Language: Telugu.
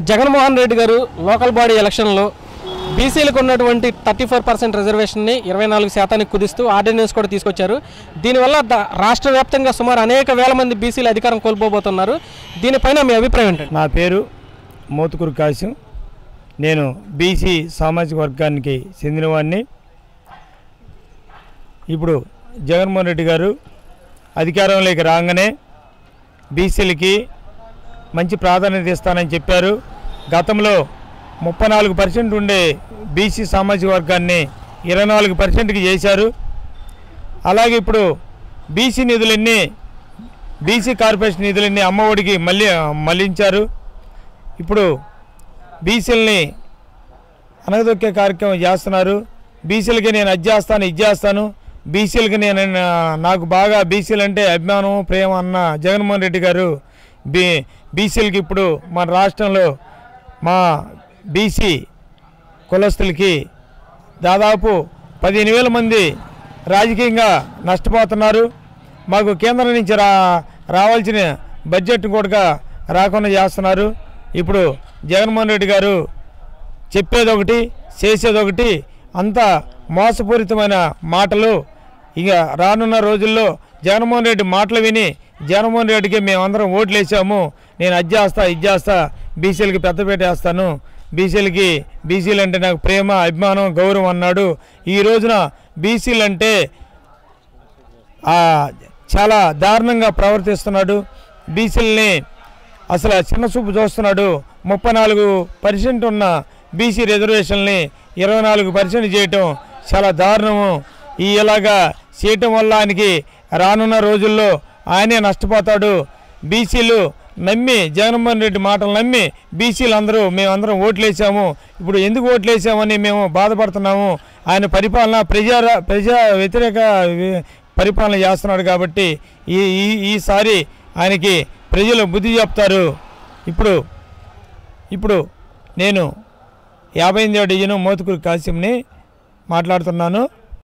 జగన్మోహన్ రెడ్డి గారు లోకల్ బాడీ ఎలక్షన్లో బీసీలకు ఉన్నటువంటి థర్టీ ఫోర్ పర్సెంట్ రిజర్వేషన్ని ఇరవై నాలుగు శాతానికి కుదిస్తూ ఆర్డినెన్స్ కూడా తీసుకొచ్చారు దీనివల్ల ద- రాష్ట్ర వ్యాప్తంగా సుమారు అనేక వేల మంది బీసీలు అధికారం కోల్పోబోతున్నారు దీనిపైన మీ అభిప్రాయం ఏంటండి నా పేరు మోతుకూరు కాశం నేను బీసీ సామాజిక వర్గానికి చెందినవాడిని ఇప్పుడు జగన్మోహన్ రెడ్డి గారు అధికారంలోకి రాగానే బీసీలకి మంచి ప్రాధాన్యత ఇస్తానని చెప్పారు గతంలో ముప్పై నాలుగు పర్సెంట్ ఉండే బీసీ సామాజిక వర్గాన్ని ఇరవై నాలుగు పర్సెంట్కి చేశారు అలాగే ఇప్పుడు బీసీ నిధులన్నీ బీసీ కార్పొరేషన్ నిధులన్నీ అమ్మఒడికి మళ్ళీ మళ్లించారు ఇప్పుడు బీసీలని అనగదొక్కే కార్యక్రమం చేస్తున్నారు బీసీలకి నేను అది చేస్తాను ఇది చేస్తాను బీసీలకి నేను నా- నాకు బాగా బీసీలు అంటే అభిమానం ప్రేమ అన్న జగన్మోహన్ రెడ్డి గారు బీ బీసీలకి ఇప్పుడు మన రాష్ట్రంలో మా బీసీ కులస్తులకి దాదాపు పదిహేను వేల మంది రాజకీయంగా నష్టపోతున్నారు మాకు కేంద్రం నుంచి రా రావాల్సిన బడ్జెట్ కూడా రాకుండా చేస్తున్నారు ఇప్పుడు జగన్మోహన్ రెడ్డి గారు చెప్పేది ఒకటి చేసేది ఒకటి అంత మోసపూరితమైన మాటలు ఇక రానున్న రోజుల్లో జగన్మోహన్ రెడ్డి మాటలు విని జగన్మోహన్ రెడ్డికి మేమందరం ఓట్లు వేసాము నేను అది చేస్తా ఇది చేస్తా బీసీలకి పెద్దపేట వేస్తాను బీసీలకి బీసీలు అంటే నాకు ప్రేమ అభిమానం గౌరవం అన్నాడు ఈ రోజున బీసీలు అంటే ఆ, చాలా దారుణంగా ప్రవర్తిస్తున్నాడు బీసీలని అసలు చిన్న చూపు చూస్తున్నాడు ముప్పై నాలుగు పర్సెంట్ ఉన్న బీసీ రిజర్వేషన్ని ఇరవై నాలుగు పర్సెంట్ చేయటం చాలా దారుణము ఈ ఇలాగా చేయటం వల్ల ఆయనకి రానున్న రోజుల్లో ఆయనే నష్టపోతాడు బీసీలు నమ్మి జగన్మోహన్ రెడ్డి మాటలు నమ్మి బీసీలు అందరూ మేమందరం ఓట్లేసాము ఇప్పుడు ఎందుకు ఓట్లేసామని మేము బాధపడుతున్నాము ఆయన పరిపాలన ప్రజా ప్రజా వ్యతిరేక వి- పరిపాలన చేస్తున్నాడు కాబట్టి ఈ ఈ- ఈసారి ఆయనకి ప్రజలు బుద్ధి చెప్తారు ఇప్పుడు ఇప్పుడు నేను యాభై ఎనిమిదో డివిజన్ మోతుకూరు కాసింని మాట్లాడుతున్నాను